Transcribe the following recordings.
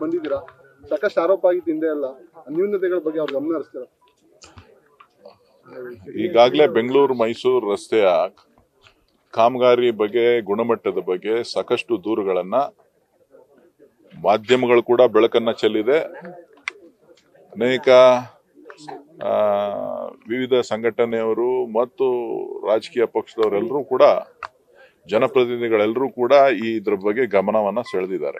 ಬಂದಿದ್ದೀರಾ ಸಾಕಷ್ಟು ಆರೋಪ ಆಗಿತ್ತು ಹಿಂದೆ ಎಲ್ಲ ನ್ಯೂನತೆಗಳ ಬಗ್ಗೆ ಅವ್ರು ಗಮನ ಹರಿಸ್ತೀರಾ ಈಗಾಗಲೇ ಬೆಂಗಳೂರು ಮೈಸೂರು ರಸ್ತೆಯ ಕಾಮಗಾರಿ ಬಗ್ಗೆ ಗುಣಮಟ್ಟದ ಬಗ್ಗೆ ಸಾಕಷ್ಟು ದೂರುಗಳನ್ನ ಮಾಧ್ಯಮಗಳು ಕೂಡ ಬೆಳಕನ್ನ ಚೆಲ್ಲಿದೆ ಅನೇಕ ಆ, ವಿವಿಧ ಸಂಘಟನೆಯವರು ಮತ್ತು ರಾಜಕೀಯ ಪಕ್ಷದವರೆಲ್ಲರೂ ಕೂಡ ಜನಪ್ರತಿನಿಧಿಗಳೆಲ್ಲರೂ ಕೂಡ ಈ ಇದ್ರ ಬಗ್ಗೆ ಗಮನವನ್ನ ಸೆಳೆದಿದ್ದಾರೆ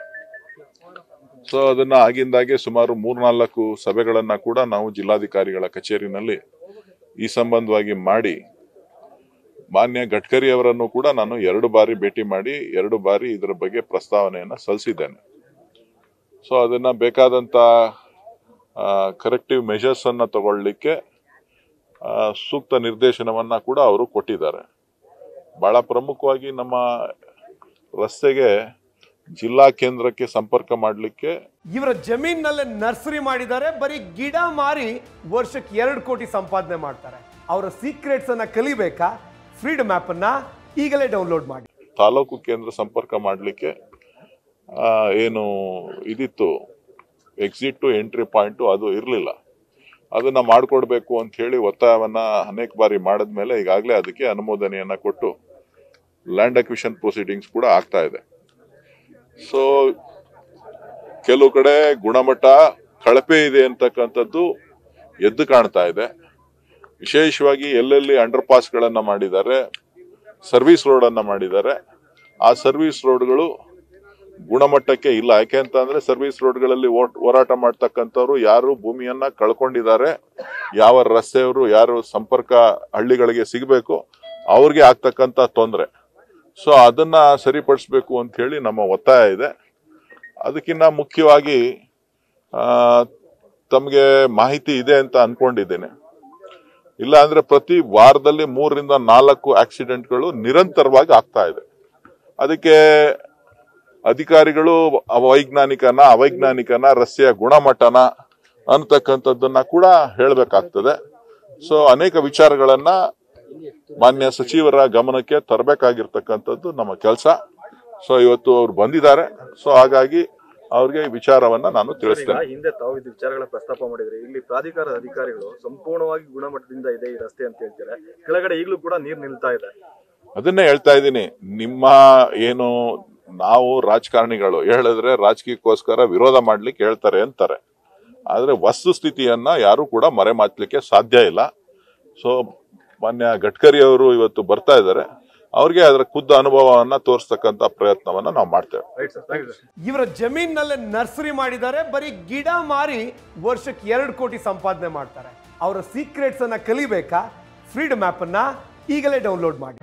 ಸೊ ಅದನ್ನ ಆಗಿಂದಾಗೆ ಸುಮಾರು ಮೂರ್ನಾಲ್ಕು ಸಭೆಗಳನ್ನ ಕೂಡ ನಾವು ಜಿಲ್ಲಾಧಿಕಾರಿಗಳ ಕಚೇರಿನಲ್ಲಿ ಈ ಸಂಬಂಧವಾಗಿ ಮಾಡಿ ಮಾನ್ಯ ಗಡ್ಕರಿ ಅವರನ್ನು ಕೂಡ ನಾನು ಎರಡು ಬಾರಿ ಭೇಟಿ ಮಾಡಿ ಎರಡು ಬಾರಿ ಇದರ ಬಗ್ಗೆ ಪ್ರಸ್ತಾವನೆಯನ್ನ ಸಲ್ಲಿಸಿದ್ದೇನೆ ಸೊ ಅದನ್ನ ಬೇಕಾದಂತ ಕರೆಕ್ಟಿವ್ ಮೆಷರ್ಸ್ ಅನ್ನ ತಗೊಳ್ಳಿಕ್ಕೆ ಆ, ಸೂಕ್ತ ನಿರ್ದೇಶನವನ್ನ ಕೂಡ ಅವರು ಕೊಟ್ಟಿದ್ದಾರೆ ಬಹಳ ಪ್ರಮುಖವಾಗಿ ನಮ್ಮ ರಸ್ತೆಗೆ ಜಿಲ್ಲಾ ಕೇಂದ್ರಕ್ಕೆ ಸಂಪರ್ಕ ಮಾಡಲಿಕ್ಕೆ ಇವರ ಜಮೀನಲ್ಲೇ ನರ್ಸರಿ ಮಾಡಿದ್ದಾರೆ ಬರೀ ಗಿಡ ಮಾರಿ ವರ್ಷಕ್ಕೆ ಎರಡು ಕೋಟಿ ಸಂಪಾದನೆ ಮಾಡ್ತಾರೆ ಅವರ ಸೀಕ್ರೆಟ್ಸ್ ಅನ್ನ ಕಲಿಬೇಕಾ ಫ್ರೀಡಮ್ ಆಪ್ ಅನ್ನ ಈಗಲೇ ಡೌನ್ಲೋಡ್ ಮಾಡಿ ತಾಲೂಕು ಕೇಂದ್ರ ಸಂಪರ್ಕ ಮಾಡಲಿಕ್ಕೆ ಏನು ಇದಿತ್ತು ಎಕ್ಸಿಟ್ ಟು ಎಂಟ್ರಿ ಪಾಯಿಂಟು ಅದು ಇರಲಿಲ್ಲ ಅದನ್ನ ಮಾಡಿಕೊಡ್ಬೇಕು ಅಂತ ಹೇಳಿ ಒತ್ತಾಯವನ್ನ ಅನೇಕ ಬಾರಿ ಮಾಡಿದ್ಮೇಲೆ ಈಗಾಗಲೇ ಅದಕ್ಕೆ ಅನುಮೋದನೆಯನ್ನ ಕೊಟ್ಟು ಲ್ಯಾಂಡ್ ಅಕ್ವಿಷನ್ ಪ್ರೊಸೀಡಿಂಗ್ಸ್ ಕೂಡ ಆಗ್ತಾ ಇದೆ ಸೊ ಕೆಲವು ಕಡೆ ಗುಣಮಟ್ಟ ಕಳಪೆ ಇದೆ ಅಂತಕ್ಕಂಥದ್ದು ಎದ್ದು ಕಾಣ್ತಾ ಇದೆ ವಿಶೇಷವಾಗಿ ಎಲ್ಲೆಲ್ಲಿ ಅಂಡರ್ ಪಾಸ್ಗಳನ್ನ ಮಾಡಿದ್ದಾರೆ ಸರ್ವಿಸ್ ರೋಡ್ ಅನ್ನ ಮಾಡಿದ್ದಾರೆ ಆ ಸರ್ವಿಸ್ ರೋಡ್ಗಳು ಗುಣಮಟ್ಟಕ್ಕೆ ಇಲ್ಲ ಯಾಕೆ ಅಂತ ಅಂದ್ರೆ ಸರ್ವಿಸ್ ರೋಡ್ಗಳಲ್ಲಿ ಓಟ್- ಹೋರಾಟ ಮಾಡ್ತಕ್ಕಂಥವ್ರು ಯಾರು ಭೂಮಿಯನ್ನ ಕಳ್ಕೊಂಡಿದ್ದಾರೆ ಯಾವ ರಸ್ತೆಯವರು ಯಾರು ಸಂಪರ್ಕ ಹಳ್ಳಿಗಳಿಗೆ ಸಿಗಬೇಕು ಅವ್ರಿಗೆ ಆಗ್ತಕ್ಕಂಥ ತೊಂದರೆ ಸೊ ಅದನ್ನ ಸರಿಪಡಿಸ್ಬೇಕು ಅಂತ ಹೇಳಿ ನಮ್ಮ ಒತ್ತಾಯ ಇದೆ ಅದಕ್ಕಿಂತ ಮುಖ್ಯವಾಗಿ ಆ, ತಮಗೆ ಮಾಹಿತಿ ಇದೆ ಅಂತ ಅನ್ಕೊಂಡಿದ್ದೇನೆ ಇಲ್ಲ ಅಂದ್ರೆ ಪ್ರತಿ ವಾರದಲ್ಲಿ ಮೂರರಿಂದ ನಾಲ್ಕು ಆಕ್ಸಿಡೆಂಟ್ಗಳು ನಿರಂತರವಾಗಿ ಆಗ್ತಾ ಇದೆ ಅದಕ್ಕೆ ಅಧಿಕಾರಿಗಳು ಅವೈಜ್ಞಾನಿಕನ ಅವೈಜ್ಞಾನಿಕನ ರಸ್ತೆಯ ಗುಣಮಟ್ಟನ ಅಂತಕ್ಕಂಥದ್ದನ್ನ ಕೂಡ ಹೇಳಬೇಕಾಗ್ತದೆ ಸೊ ಅನೇಕ ವಿಚಾರಗಳನ್ನ ಮಾನ್ಯ ಸಚಿವರ ಗಮನಕ್ಕೆ ತರಬೇಕಾಗಿರ್ತಕ್ಕಂಥದ್ದು ನಮ್ಮ ಕೆಲಸ ಸೊ ಇವತ್ತು ಅವ್ರು ಬಂದಿದ್ದಾರೆ ಸೊ ಹಾಗಾಗಿ ಅವ್ರಿಗೆ ಈ ವಿಚಾರವನ್ನ ನಾನು ಈಗ ತಿಳಿಸ್ತೇನೆ ಹಿಂದೆ ತಾವು ಇದು ವಿಚಾರಗಳ ಪ್ರಸ್ತಾಪ ಮಾಡಿದ್ರೆ ಇಲ್ಲಿ ಪ್ರಾಧಿಕಾರದ ಅಧಿಕಾರಿಗಳು ಸಂಪೂರ್ಣವಾಗಿ ಗುಣಮಟ್ಟದಿಂದ ಇದೆ ಈ ರಸ್ತೆ ಅಂತ ಹೇಳ್ತಾರೆ ಕೆಳಗಡೆ ಈಗಲೂ ಕೂಡ ನೀರ್ ನಿಲ್ತಾ ಇದೆ ಅದನ್ನೇ ಹೇಳ್ತಾ ಇದ್ದೀನಿ ನಿಮ್ಮ ಏನು ನಾವು ರಾಜಕಾರಣಿಗಳು ಹೇಳಿದ್ರೆ ರಾಜಕೀಯಕ್ಕೋಸ್ಕರ ವಿರೋಧ ಮಾಡ್ಲಿಕ್ಕೆ ಹೇಳ್ತಾರೆ ಅಂತಾರೆ ಆದ್ರೆ ವಸ್ತುಸ್ಥಿತಿಯನ್ನ ಯಾರು ಕೂಡ ಮರೆಮಾಚಲಿಕ್ಕೆ ಸಾಧ್ಯ ಇಲ್ಲ ಸೊ ಮಾನ್ಯ ಗಡ್ಕರಿ ಅವರು ಇವತ್ತು ಬರ್ತಾ ಇದ್ದಾರೆ ಅವ್ರಿಗೆ ಅದರ ಖುದ್ದು ಅನುಭವವನ್ನ ತೋರಿಸ್ತಕ್ಕಂತ ಪ್ರಯತ್ನವನ್ನ ನಾವು ಮಾಡ್ತೇವೆ right sir thank you sir ಇವರ ಜಮೀನಲ್ಲೇ ನರ್ಸರಿ ಮಾಡಿದ್ದಾರೆ ಬರೀ ಗಿಡ ಮಾರಿ ವರ್ಷಕ್ಕೆ ಎರಡು ಕೋಟಿ ಸಂಪಾದನೆ ಮಾಡ್ತಾರೆ ಅವರ ಸೀಕ್ರೆಟ್ಸ್ ಅನ್ನ ಕಲಿಬೇಕಾ ಫ್ರೀಡಮ್ ಆಪ್ ಅನ್ನ ಈಗಲೇ ಡೌನ್ಲೋಡ್ ಮಾಡಿ